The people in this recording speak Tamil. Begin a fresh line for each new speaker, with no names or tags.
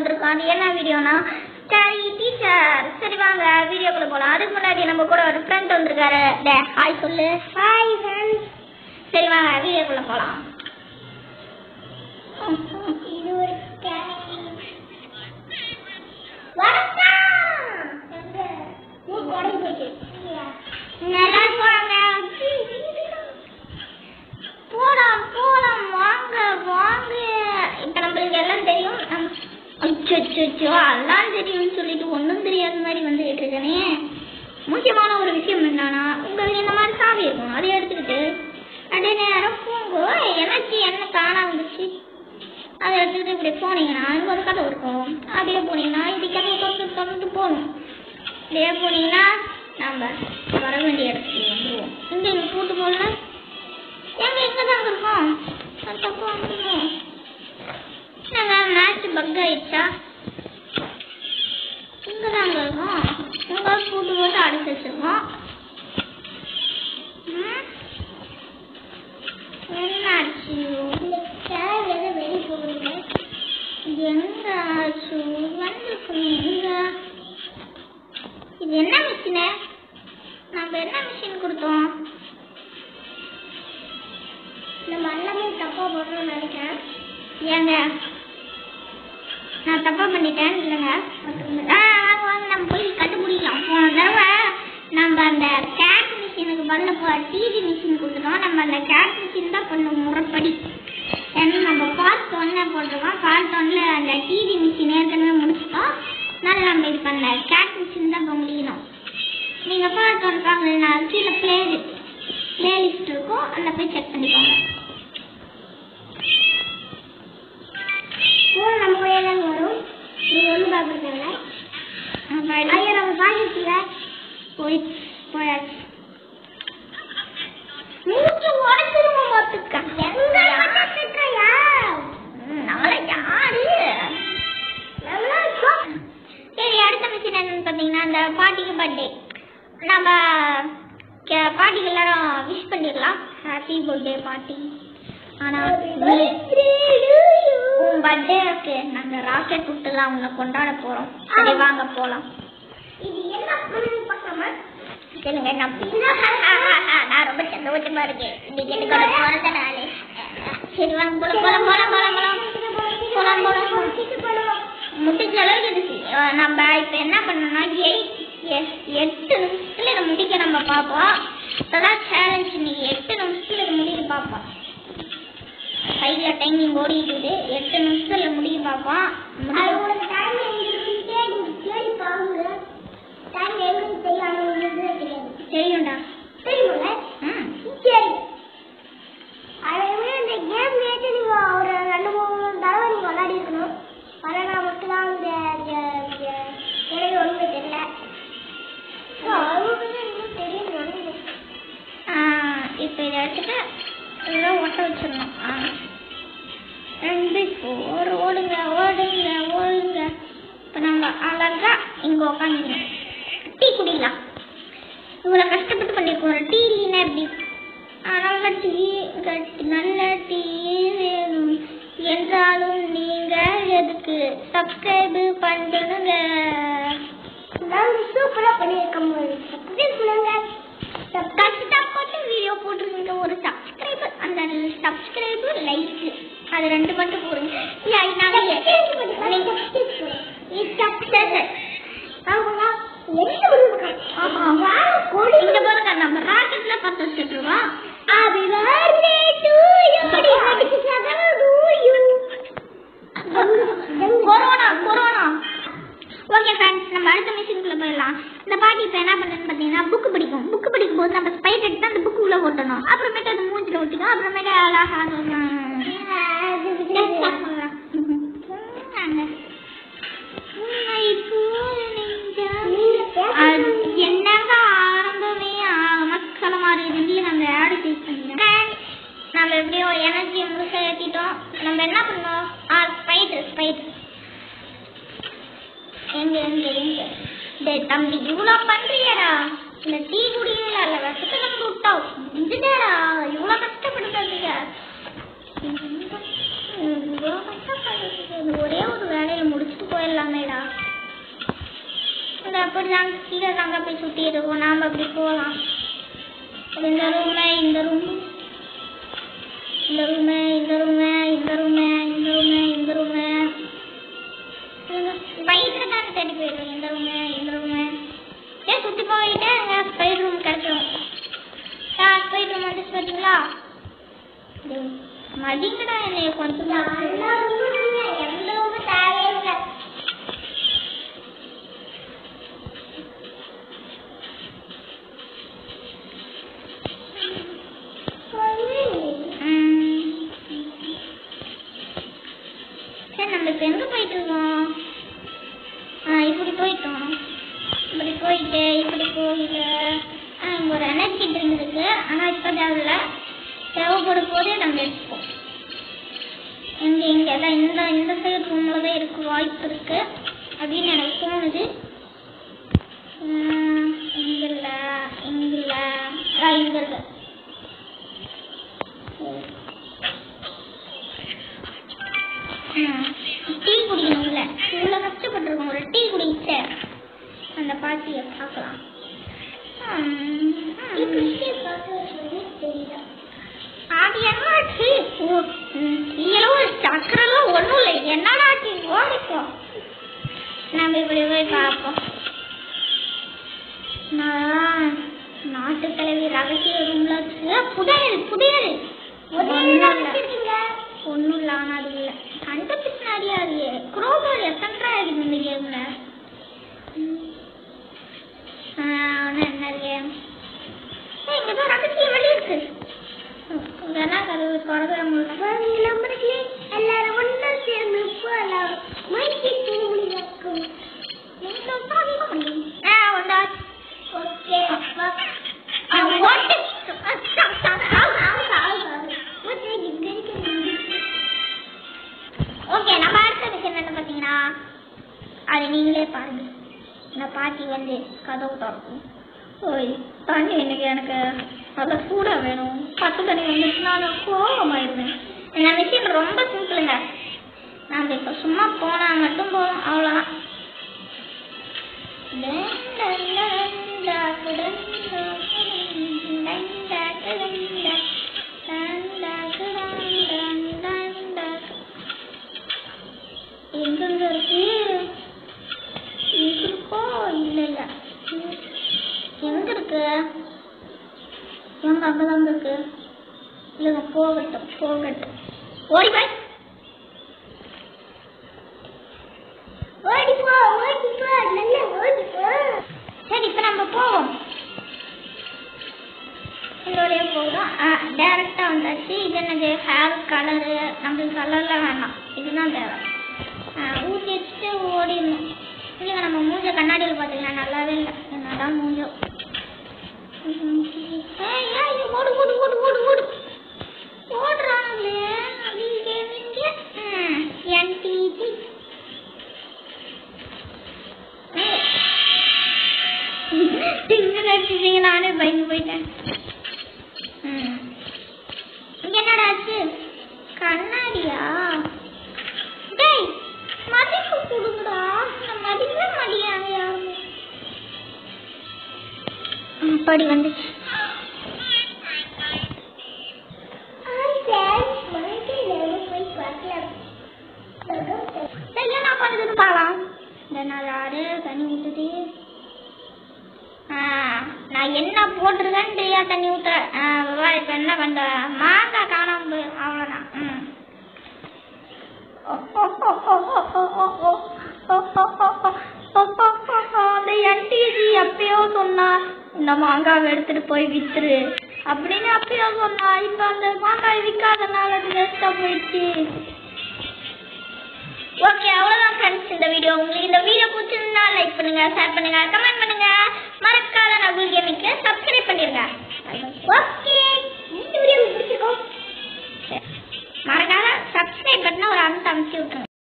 வந்திருக்கோம் அது என்ன வீடியோனா சரி டீச்சர் சரி வாங்க வீடியோக்குள்ள போலாம் அதுக்கு முன்னாடி நம்ம கூட ஒரு ஃப்ரெண்ட் வந்திருக்காரு டே ஹாய் சொல்லு ஹாய் ஃப்ரெண்ட்ஸ் சரி வாங்க வீடியோக்குள்ள போலாம் இது ஒரு நல்லா போறாங்க போலாம் போலாம் வாங்க வாங்க இப்ப நம்மளுக்கு எல்லாம் தெரியும் அச்சோ எல்லாம் தெரியும்னு சொல்லிட்டு ஒண்ணும் தெரியாத மாதிரி வந்துகிட்டு இருக்கனே முக்கியமான ஒரு விஷயம் என்னன்னா உங்களுக்கு இந்த மாதிரி சாவி இருக்கும் அதை எடுத்துக்கிட்டு அப்படியே நேரம் போங்க எனக்கு என்ன காணாம வந்துச்சு அதை எடுத்துக்கிட்டு இப்படி போனீங்கன்னா அங்க ஒரு கதை இருக்கும் அப்படியே போனீங்கன்னா இது கதை திறந்து திறந்து போகணும் அப்படியே போனீங்கன்னா நம்ம வர வேண்டிய இடத்துக்கு வந்துருவோம் இங்க இங்க கூட்டு போகல எங்க எங்க தாங்க இருக்கோம் அது தப்பா வந்துருவோம் நாங்க மேட்ச் பக் ஆயிடுச்சா இங்க தாங்க இருக்கோம் உங்க கூட்டு போட்டு அடிச்சு வச்சிருக்கோம் ம்? என்னாச்சு இந்த சேர் எதை வெளியே போகுதுங்க எங்க ஆச்சு வந்துருக்குமே இங்க இது என்ன மிஷினு நம்ம என்ன மிஷின் கொடுத்தோம் நம்ம எல்லாமே தப்பா போடுறோம்னு நினைக்கிறேன் ஏங்க நான் தப்பா பண்ணிட்டேன் இல்லைங்க ஆ வாங்க வாங்க நம்ம போய் கண்டுபிடிக்கலாம் போன தடவை நம்ம அந்த கேட் மிஷினுக்கு பதில போ டிவி மிஷின் கொடுத்துட்டோம் நம்ம அந்த கேட் மிஷின் தான் பண்ணுவோம் முறைப்படி ஏன்னா நம்ம பார்ட் ஒன்ல போட்டிருக்கோம் பார்ட் ஒன்ல அந்த டிவி மிஷின் ஏற்கனவே முடிச்சிட்டோம் அதனால நம்ம இது பண்ண கேட் மிஷின் தான் இப்போ முடியணும் நீங்க பார்ட் ஒன் பாருங்க கீழே பிளே பிளேலிஸ்ட் இருக்கும் அதில் போய் செக் பண்ணிக்கோங்க ஃபோன் நம்ம கையில வரும் நீங்க ஒண்ணு பாக்குறீங்களா ஐயா நம்ம பாக்கிட்டீங்க போய் போயாச்சு மூச்சு உடச்சிருமா பார்த்துக்க எங்க பார்த்துக்கயா நம்மள யாரு நல்லா இருக்கும். சரி அடுத்த மிஷின் என்னன்னு பார்த்தீங்கன்னா அந்த பாட்டிக்கு பர்த்டே நம்ம கே- பாட்டிக்கு எல்லாரும் விஷ் பண்ணிடலாம் ஹாப்பி பர்த்டே பாட்டி ஆனா உன் பர்த்டேக்கு நாங்க ராக்கெட் விட்டுலாம் உன்னை கொண்டாட போறோம் சரி வாங்க போலாம் இது என்ன பார்க்காம சொல்லுங்க நான் நான் ரொம்ப சந்தோஷமா இருக்கேன் இன்னைக்கு எனக்கு ஒரு பிறந்த நாள் சரி வாங்க போலாம் போலாம் போலாம் போலாம் போலாம் போலாம் போலாம் முடிஞ்ச அளவுக்கு இது அஹ் நம்ம இப்ப என்ன பண்ணணும்னா எயிட் எட்டு நிமிஷத்துல இதை முடிக்க நம்ம பார்ப்போம் அதான் சேலஞ்ச் நீ எட்டு நிமிஷத்துல இதை முடிக்க பார்ப்போம் சைட்ல டைமிங் ஓடிட்டு இருக்குது. எட்டு நிமிஷத்துல முடிக்க பார்ப்போம் உங்களுக்கு டைம் தேடி தேடி பாருங்க டைம் எங்களுக்கு தெரியும் தெரியும்டா தெரியும்ல ம் சரி அதே இந்த கேம் நேற்று நீங்க ஒரு ரெண்டு மூணு தடவை நீங்க விளையாடி இருக்கணும் விளையாடா மட்டும் தான் இந்த இந்த- இந்த எனக்கு ஒண்ணுமே தெரியல இப்போ இதை எடுத்துட்டு இதெல்லாம் ஒட்ட வச்சிடணும் ஆ ரெண்டு ஃபோர் ஓடுங்க ஓடுங்க ஓடுங்க இப்போ நம்ம அழகா இங்கே உட்காந்துக்கணும் டீ குடிக்கலாம் இவ்வளோ கஷ்டப்பட்டு பண்ணியிருக்கோம் ஒரு டீ இல்லைன்னா எப்படி ஆ, நல்ல டீ கட்டி நல்ல டீ வேணும் என்றாலும் நீங்க எதுக்கு சப்ஸ்கிரைப் பண்ணுங்க நாங்க சூப்பரா பண்ணியிருக்கோம் சப்ஸ்கிரைப் பண்ணுங்க கஷ்டப்பட்டு வீடியோ போட்டுருங்க ஒரு சப்ஸ்கிரைப் அந்த சப்ஸ்கிரைப் லைக் அது ரெண்டு மட்டும் போடுங்க அதனால இங்க பாருங்க நம்ம ராக்கெட்ல பத்து வச்சுட்டு இருக்கோம் அது கொரோனா கொரோனா ஓகே ஃப்ரெண்ட்ஸ் நம்ம அடுத்த மிஷினுக்குள்ள போயிடலாம் இந்த பாட்டி இப்போ என்ன பண்ணுன்னு பார்த்தீங்கன்னா புக்கு படிக்கும் புக்கு படிக்கும் போது நம்ம ஸ்பைட் எடுத்து அந்த புக்கு உள்ள ஓட்டணும் அப்புறமேட்டு அது மூஞ்சில ஒட்டிக்கும் அப்புறமேட்டு அழகா என்னங்க ஆரம்பமே மக்களமா இருந்து நம்ம ஆடு டேஸ்ட் பண்ணிக்கிறோம் நம்ம எப்படியோ எனர்ஜி முழுக்க ஏற்றிட்டோம் நம்ம என்ன பண்ணோம் ஆ ஸ்பைட் ஸ்பைட் எங்க எங்க எங்க டேய் தம்பி இவ்வளோ பண்றியடா இந்த டீ குடிக்கல இல்ல விஷத்தை நம்ம விட்டா இதுடா இவ்வளோ கஷ்டப்படுத்தாதீங்க இவ்வளோ கஷ்டப்படுறது ஒரே ஒரு வேலையை முடிச்சுட்டு போய் அது அப்படிதான் கீழே தாங்க போய் சுத்தி இருக்கும் நாம அப்படி போகலாம் இந்த ரூமே இந்த ரூம் இந்த ரூமே இந்த ரூமே இந்த ரூமே இந்த ரூமே இந்த ரூமே பைக்கில் தான் தேடி போயிடுவோம் இந்த ரூமே இந்த ரூமே ஏன் சுற்றி போயிட்டே இருங்க ஸ்பைட் ரூம் கிடைச்சிடும் ஸ்பைட் ரூம் வந்துச்சு பார்த்தீங்களா டேய், மதிங்கடா என்னைய கொஞ்சம் எந்த ரூமு தேவையில்லை ம். சரி நம்ம இப்போ எங்கே போயிட்டு இருக்கோம் ஆ இப்படி போயிட்டோம் இப்படி போயிட்டு இப்படி போயிட்டு ஆ இங்கே ஒரு எனர்ஜி ட்ரிங்க் இருக்கு ஆனால் இப்போ தேவையில்ல தேவைப்படும் போதே நம்ம எடுத்துப்போம் இங்கே இங்கே தான் இந்த இந்த சைடு ரூமில் தான் இருக்க வாய்ப்பு இருக்கு அப்படின்னு எனக்கு தோணுது ம், இங்க இல்ல இங்க இல்ல ஆ இங்க இருக்கு ம், டீ குடிக்கணும்ல இவ்வளோ கஷ்டப்பட்டிருக்கோம் ஒரு டீ குடிச்சு அந்த பாட்டியை பார்க்கலாம் அது என்னாச்சு ஓ, ம், நீங்களும் ஒரு சக்கரெல்லாம் ஒன்றும் இல்லை என்னடாச்சு ஓடிப்போ நம்ம இப்படி போய் பார்ப்போம் நான் நாட்டு தலைவி ரகசிய ரூம்ல வச்சு புதையல் புதையல் ஒன்றும் இல்லை ஆனால் அது இல்லை கண்டுபிடிச்சு அறியாது குரோபால் எத்தனை ஆகுது இந்த கேம்ல என்ன கேம் இங்கே தான் ரகசிய வழி இருக்கு இதெல்லாம் கதவு திறக்கிற முடியல நம்மளுக்கு எல்லாரும் ஒன்றா சேர்ந்து போகலாம் மைக்கி திருமணம் ஆ வந்தாச்சு ஓகே ஓகே நம்ம அடுத்த விஷயம் என்ன பார்த்தீங்கன்னா அது நீங்களே பாருங்க இந்த பாட்டி வந்து கதவு திறக்கும் ஓய் தண்ணி இன்னைக்கு எனக்கு நல்ல சூடாக வேணும் பத்து தண்ணி வந்துச்சுன்னா நான் கோபமாயிருவேன் இந்த விஷயம் ரொம்ப சிம்பிளுங்க நாம் இப்போ சும்மா போனால் மட்டும் போதும் அவ்வளோதான் எங்கெங்க இருக்கு இது இருக்கோ இல்ல இல்ல எங்க இருக்கு எங்க அங்கதாங்க இருக்கு இல்லைங்க போகட்டும் போகட்டும் ஓடி போய் ஓடி போ ஓடி போ நல்லா ஓடி போ சரி இப்போ நம்ம போவோம் இதோடய போகிறோம் டேரெக்டாக வந்தாச்சு இது என்னது ஹேர் கலரு நம்மளுக்கு கலரில் வேணாம் இதுதான் தேவை ஆ, ஊற்றி வச்சுட்டு ஓடிடணும் இல்லைங்க நம்ம மூஞ்ச கண்ணாடியில் பார்த்தீங்கன்னா நல்லாவே இல்லை என்னதான் மூஞ்சோ ஏய், ஏய், ஓடு ஓடு ஓடு ஓடு ஓடு ஓடுறாங்களே நீங்க நீங்க என்டிஜி டிங்கு அடிச்சிட்டீங்க நானே பயந்து போயிட்டேன் ம். இங்க என்னடா ஆச்சு கண்ணாடியா டேய் மதிப்பு கொடுங்கடா நான் மதிக்கவே மாட்டேங்கிறாங்க யாருமே அப்படி வந்துச்சு என்ன பண்ணுதுன்னு பார்க்கலாம் இந்த நாள் ஆறு தண்ணி ஊற்றுது ஆ, நான் என்ன போட்டிருக்கேன்னு தெரியாது தண்ணி ஊற்ற இப்போ என்ன பண்ற மாங்காய் காணாம போயிடும் அவ்வளோதான் ம் அந்த என்டிஜி அப்பயோ சொன்னா இந்த மாங்காவை எடுத்துட்டு போய் வித்துரு அப்படின்னு அப்பயோ சொன்னா இப்ப அந்த மாங்காய் விற்காதனால அது வேஸ்டா போயிடுச்சு ஓகே அவ்வளவுதான் ஃப்ரெண்ட்ஸ் இந்த வீடியோ உங்களுக்கு இந்த வீடியோ பிடிச்சிருந்தா லைக் பண்ணுங்க ஷேர் பண்ணுங்க கமெண்ட் பண்ணுங்க மறக்காத நகுல் கேமிக்கு சப்ஸ்கிரைப் பண்ணிருங்க ஓகே இந்த வீடியோ பிடிச்சிருக்கோம் மறக்காத சப்ஸ்கிரைப் பண்ண ஒரு அமுத்து அமுச்சு விட்டுருங்க